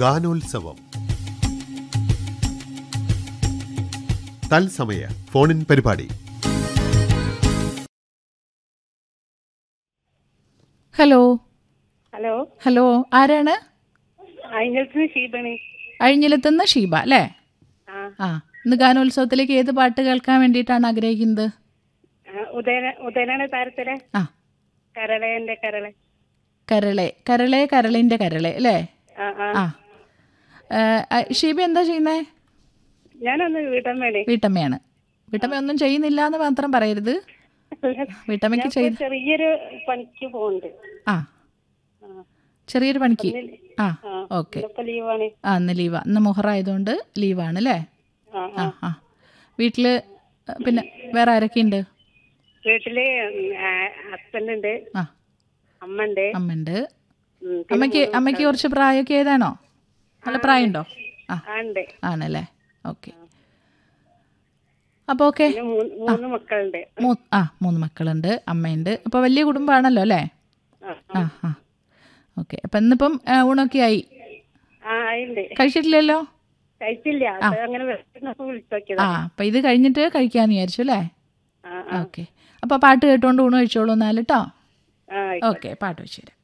ഗാനോത്സവം തത്സമയ ഫോണിൻ പരിപാടി ഹലോ ഹലോ ഹലോ ആരാണ് അയിഞ്ഞത്തിന് ഷീബണി അഴിഞ്ഞിലെത്തുന്ന ഷീബ അല്ലേ ആ ആ ഇന്ന് ഗാനോത്സവത്തിലേക്ക് ഏത് പാട്ട് കേൾക്കാൻ വേണ്ടിയിട്ടാണ് ആഗ്രഹിക്കുന്നത് ആ, ഉദയന ഉദയനാണ് താരത്തിലെ ആ കരളേന്റെ കരളെ കരളെ കരളെ കരളിൻ്റെ കരളെ അല്ലേ ആ ആ ആ ഏ, ആ, ഷീബ എന്താ ചെയ്യുന്നേ ഞാനൊന്ന് വീട്ടാൻ വേണ്ടി വീട്ടമ്മയാണ് വീട്ടമ്മ ഒന്നും ചെയ്യുന്നില്ല എന്ന് മാത്രം പറയരുത് വീട്ടമ്മയ്ക്ക് ഞാൻ ചെയ്ത് ഇപ്പൊ ചെറിയൊരു പണിക്ക് പോകുന്നുണ്ട് ആ ചെറിയൊരു പണിക്ക് ആ ആ ഓക്കെ ഇന്നിപ്പോ ലീവാണ് ആ ഇന്ന് ലീവാ ഇന്ന് മുഹറായതുകൊണ്ട് ലീവാണ് അല്ലേ ആ ആ ആ ആ വീട്ടിൽ പിന്നെ വേറെ ആരൊക്കെയുണ്ട് വീട്ടില് ഹസ്ബൻഡ് ഉണ്ട് ആ അമ്മ ഉണ്ട് അമ്മയുണ്ട് ഉം, പിന്നെ അമ്മയ്ക്ക് അമ്മയ്ക്ക് കുറച്ച് പ്രായമൊക്കെ ഏതാണോ നല്ല പ്രായമുണ്ടോ ആ ആ ഉണ്ട് ആണല്ലേ ഓക്കെ അപ്പോൾ ഓക്കെ പിന്നെ മൂന്ന് മൂന്ന് മക്കളുണ്ട് മൂ ആ മൂന്ന് മക്കളുണ്ട് അമ്മയുണ്ട് അപ്പോൾ വലിയ കുടുംബമാണല്ലോ അല്ലേ ആ ആ ആ ഓക്കെ അപ്പം ഇന്നിപ്പം ആ, ഊണൊക്കെ ആയി ആ ഉണ്ട് കഴിച്ചിട്ടില്ലല്ലോ കഴിച്ചില്ല അത് അങ്ങനെ വിളിച്ചപ്പോ വിളിച്ചോക്കിയതാ ആ അപ്പം ഇത് കഴിഞ്ഞിട്ട് കഴിക്കാമെന്ന് വിചാരിച്ചു അല്ലേ ആ ആ ഓക്കെ അപ്പോൾ പാട്ട് കേട്ടുകൊണ്ട് ഊണ് കഴിച്ചോളൂ എന്നാൽ കേട്ടോ ആ ഓക്കെ പാട്ട് വെച്ച് തരാം